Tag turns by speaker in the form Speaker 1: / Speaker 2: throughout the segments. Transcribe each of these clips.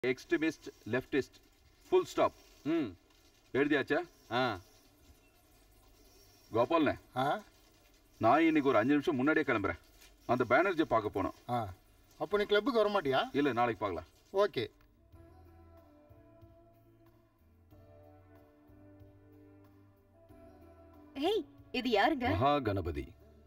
Speaker 1: Extremist leftist full stop ம் எழுதியாச்சா ஆ கோபால்ண்ணே
Speaker 2: ஆ
Speaker 1: நான் இன்னைக்கு ஒரு அஞ்சு நிமிஷம் முன்னாடியே கிளம்புறேன் அந்த பேனர்ஜியை பார்க்க போனோம்
Speaker 2: ஆ அப்போ நீ கிளப்புக்கு வர மாட்டியா
Speaker 1: இல்லை நாளைக்கு பார்க்கலாம்
Speaker 2: ஓகே
Speaker 3: ஹேய் இது யாருங்க
Speaker 4: மகா Ganapathi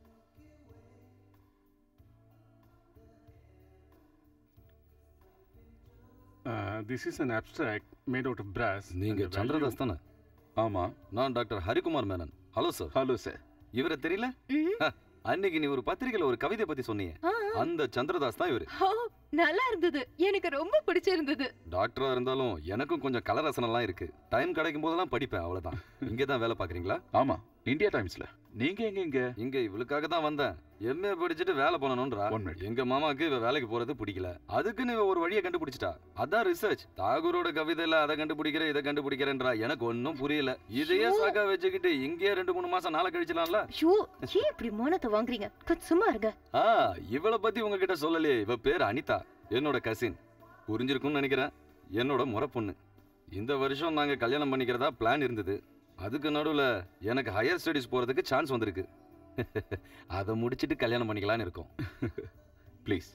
Speaker 5: Uh, this is an abstract made out of brass. and
Speaker 4: நீங்க
Speaker 5: the value-
Speaker 4: சந்திரதாஸ் தானே
Speaker 1: ஆமாம்
Speaker 4: நான் doctor Harikumar Menon hello sir
Speaker 1: hello sir
Speaker 4: இவரை தெரியல ஹ, அன்னைக்கு நீ ஒரு பத்திரிக்கையில ஒரு கவிதை பத்தி சொன்னீங்க
Speaker 3: ஆ,
Speaker 4: அந்த சந்திரதாஸ் தான் இவரு
Speaker 3: ஓ நல்லா இருந்தது எனக்கு ரொம்ப பிடிச்சிருந்தது
Speaker 4: டாக்டரா இருந்தாலும் எனக்கும் கொஞ்சம் கலரசனம்லாம் இருக்கு டைம் கிடைக்கும் போதெல்லாம் படிப்பேன் அவ்வளவுதான் இங்கே தான் வேலை பாக்குறீங்களா
Speaker 1: ஆமாம் இந்தியா டைம்ஸில் நீங்கள் எங்கே இங்கே
Speaker 4: இங்க இவளுக்காக தான் வந்தேன் எம்ஏ படிச்சுட்டு வேலை பண்ணணும்ன்றா
Speaker 1: One minute.
Speaker 4: எங்க மாமாக்கு இவ வேலைக்கு போறது பிடிக்கல அதுக்குன்னு இவ ஒரு வழியை கண்டுபிடிச்சிட்டா அதான் ரிசர்ச் தாகூரோட கவிதையில அதை கண்டுபிடிக்கிற இதை கண்டுபிடிக்கிறேன்றா எனக்கு ஒன்னும் புரியல இதையே சாக்கா வச்சுக்கிட்டு இங்கேயே ரெண்டு மூணு மாசம் நாளை கழிச்சலாம்ல
Speaker 3: ஷூ ஏன் இப்படி மோனத்தை வாங்குறீங்க கொஞ்சம் சும்மா இருங்க
Speaker 4: ஆ இவளை பத்தி உங்ககிட்ட சொல்லலையே இவ பேர் அனிதா என்னோட கசின் புரிஞ்சிருக்கும்னு நினைக்கிறேன் என்னோட முறை பொண்ணு இந்த வருஷம் நாங்க கல்யாணம் பண்ணிக்கிறதா பிளான் இருந்தது அதுக்கு நடுவுல எனக்கு ஹையர் ஸ்டடீஸ் போறதுக்கு சான்ஸ் வந்திருக்கு அதை முடிச்சிட்டு கல்யாணம் பண்ணிக்கலாம்னு இருக்கோம்
Speaker 1: ப்ளீஸ்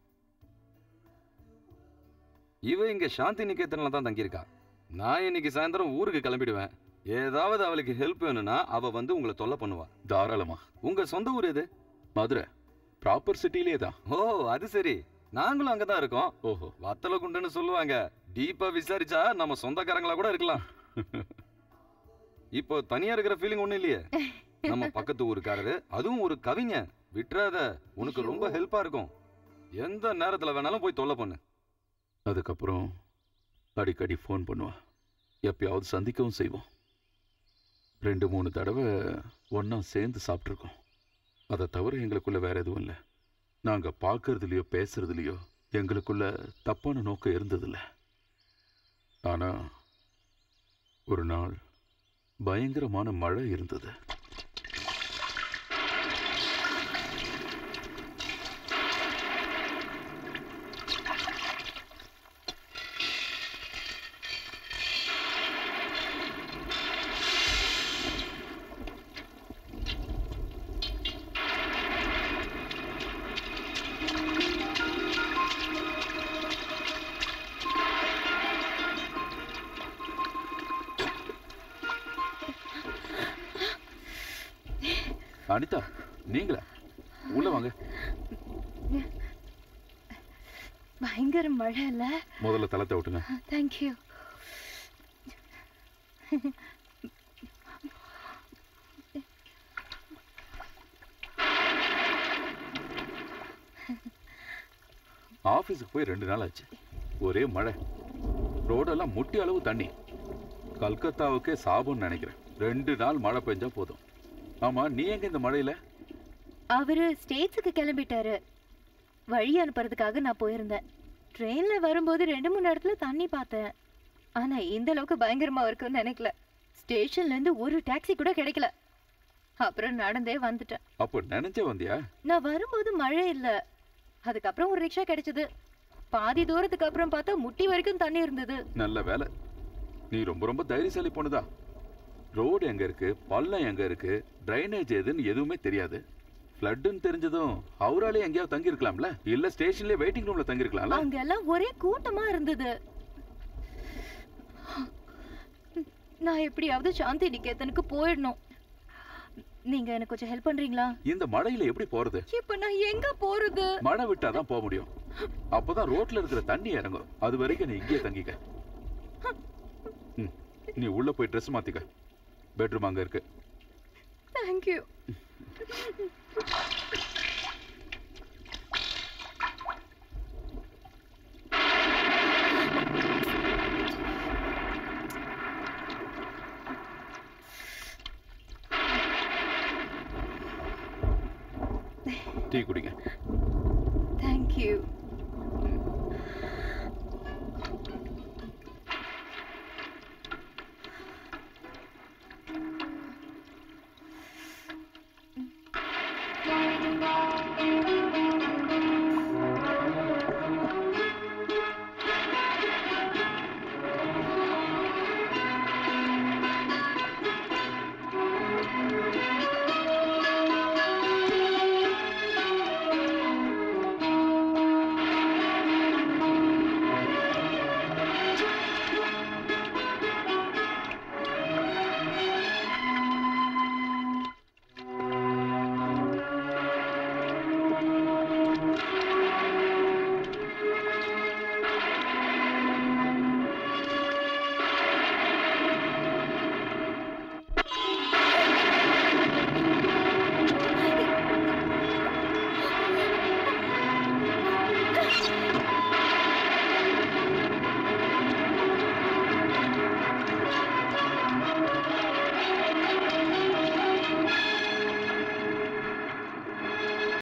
Speaker 4: இவ இங்க சாந்தி நிகேதன்ல தான் தங்கியிருக்கா நான் இன்னைக்கு சாயந்தரம் ஊருக்கு கிளம்பிடுவேன் ஏதாவது அவளுக்கு ஹெல்ப் வேணும்னா அவ வந்து உங்களை தொல்லை பண்ணுவா
Speaker 1: தாராளமா
Speaker 4: உங்க சொந்த ஊர் எது
Speaker 1: மதுரை ப்ராப்பர் சிட்டிலே தான்
Speaker 4: ஓ அது சரி நாங்களும் அங்கதான் இருக்கோம்
Speaker 1: ஓஹோ
Speaker 4: வத்தல குண்டுன்னு சொல்லுவாங்க டீப்பா விசாரிச்சா நம்ம சொந்தக்காரங்களா கூட இருக்கலாம் இப்போ தனியா இருக்கிற ஃபீலிங் ஒண்ணும் இல்லையே நம்ம பக்கத்து ஊருக்காரரு அதுவும் ஒரு கவிஞன் விட்டுறாத உனக்கு ரொம்ப ஹெல்ப்பா இருக்கும் எந்த நேரத்துல வேணாலும் போய் தொல்லை பண்ணு
Speaker 1: அதுக்கப்புறம் அடிக்கடி ஃபோன் பண்ணுவா எப்பயாவது சந்திக்கவும் செய்வோம் ரெண்டு மூணு தடவை ஒன்றா சேர்ந்து சாப்பிட்ருக்கோம் அதை தவிர எங்களுக்குள்ள வேற எதுவும் இல்லை நாங்கள் பார்க்கறதுலையோ பேசுறதுலையோ எங்களுக்குள்ள தப்பான நோக்கம் இருந்ததில்ல ஆனால் ஒரு நாள் பயங்கரமான மழை இருந்தது அனிதா நீங்களா உள்ள வாங்க
Speaker 3: பயங்கர மழை இல்ல
Speaker 1: முதல்ல தளத்தை விட்டுங்க
Speaker 3: தேங்க்யூ
Speaker 1: ஆஃபீஸுக்கு போய் ரெண்டு நாள் ஆச்சு ஒரே மழை ரோடெல்லாம் முட்டி அளவு தண்ணி கல்கத்தாவுக்கே சாபம்னு நினைக்கிறேன் ரெண்டு நாள் மழை பெஞ்சா போதும் ஆமா நீ எங்க இந்த மழையில
Speaker 3: அவரு ஸ்டேட்ஸுக்கு கிளம்பிட்டாரு வழி அனுப்புறதுக்காக நான் போயிருந்தேன் ட்ரெயின்ல வரும்போது ரெண்டு மூணு இடத்துல தண்ணி பார்த்தேன் ஆனா இந்த அளவுக்கு பயங்கரமா இருக்கும்னு நினைக்கல ஸ்டேஷன்ல இருந்து ஒரு டாக்ஸி கூட கிடைக்கல அப்புறம் நடந்தே வந்துட்டேன்
Speaker 1: அப்போ நினைச்சே வந்தியா
Speaker 3: நான் வரும்போது மழை இல்ல அதுக்கப்புறம் ஒரு ரிக்ஷா கிடைச்சது பாதி தூரத்துக்கு அப்புறம் பார்த்தா முட்டி வரைக்கும் தண்ணி இருந்தது
Speaker 1: நல்ல வேலை நீ ரொம்ப ரொம்ப தைரியசாலி பொண்ணுதான் ரோடு எங்க இருக்கு பள்ளம் எங்க இருக்கு டிரைனேஜ் எதுன்னு எதுவுமே தெரியாது ஃப்ளட்டுன்னு தெரிஞ்சதும் ஹவுராலே எங்கேயாவது தங்கி இருக்கலாம்ல இல்ல ஸ்டேஷன்லயே வெயிட்டிங் ரூம்ல தங்கி இருக்கலாம்ல
Speaker 3: அங்க எல்லாம் ஒரே கூட்டமா இருந்தது நான் எப்படியாவது சாந்தி நிகேதனுக்கு போயிடணும் நீங்க எனக்கு கொஞ்சம் ஹெல்ப் பண்றீங்களா
Speaker 1: இந்த மழையில எப்படி போறது
Speaker 3: இப்ப நான் எங்க போறது
Speaker 1: மழை விட்டாதான் போக முடியும் அப்பதான் ரோட்ல இருக்கிற தண்ணி இறங்கும் அது வரைக்கும் நீ இங்கேயே தங்கிக்க ம், நீ உள்ள போய் ட்ரெஸ் மாத்திக்க பெட்ரூம் அங்க இருக்கு
Speaker 3: தேங்க்யூ
Speaker 1: டீ குடிங்க
Speaker 3: தேங்க்யூ